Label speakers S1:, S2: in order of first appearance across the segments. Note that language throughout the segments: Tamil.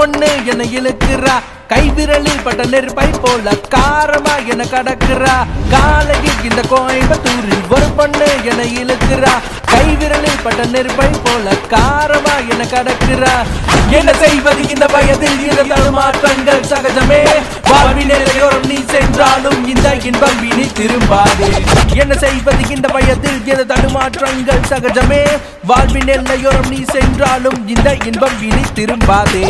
S1: பொண்ணு என்னை இழுக்கிறா கைவிரலில் பட்ட நெருப்பை போல காரமா என கடக்குறா காலையில் இந்த கோயம்புத்தூரில் ஒரு பொண்ணு என்னை இழுக்கிறா கைவிரலில் பட்ட நெருப்பை போல காரமா என கடக்குறா என்ன செய்வது இந்த வயதில் இந்த தடுமாற்றங்கள் சகஜமே வாழ்வின் எல்லையோரம் நீ சென்றாலும் இந்த இன்பம் இனி திரும்பாது என்ன செய்வது இந்த வயதில் இந்த தடுமாற்றங்கள் சகஜமே வாழ்வின் எல்லையோரம் நீ சென்றாலும் இந்த இன்பம் இனி திரும்பாதே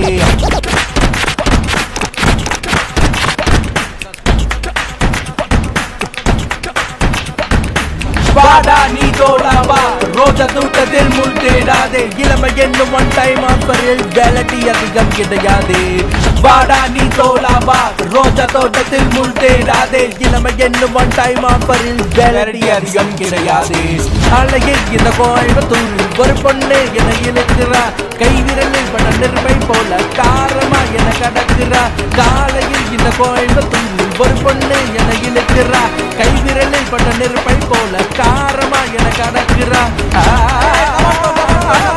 S1: வாடா நீ தோடா வா ரோஜா தூட்டத்தில் முள் தேடாதே இளமை என்னும் ஒன் டைம் ஆஃபரில் வேலட்டி அதிகம் கிடையாது வாடா நீ தோடா வா ரோஜா தோட்டத்தில் முள் தேடாதே இளமை என்னும் ஒன் டைம் ஆஃபரில் வேலட்டி அதிகம் கிடையாது அழகில் இந்த கோயம்புத்தூரில் ஒரு பொண்ணு என இழுக்கிறா கைவிரலில் பட நெருப்பை போல காரமா என கடக்கிறா காலையில் இந்த கோயம்புத்தூரில் ஒரு பொண்ணு என இழுக்கிறா கைவிரலில் பட்ட நெருப்பை போல காரமா என கடக்கிறா ஆ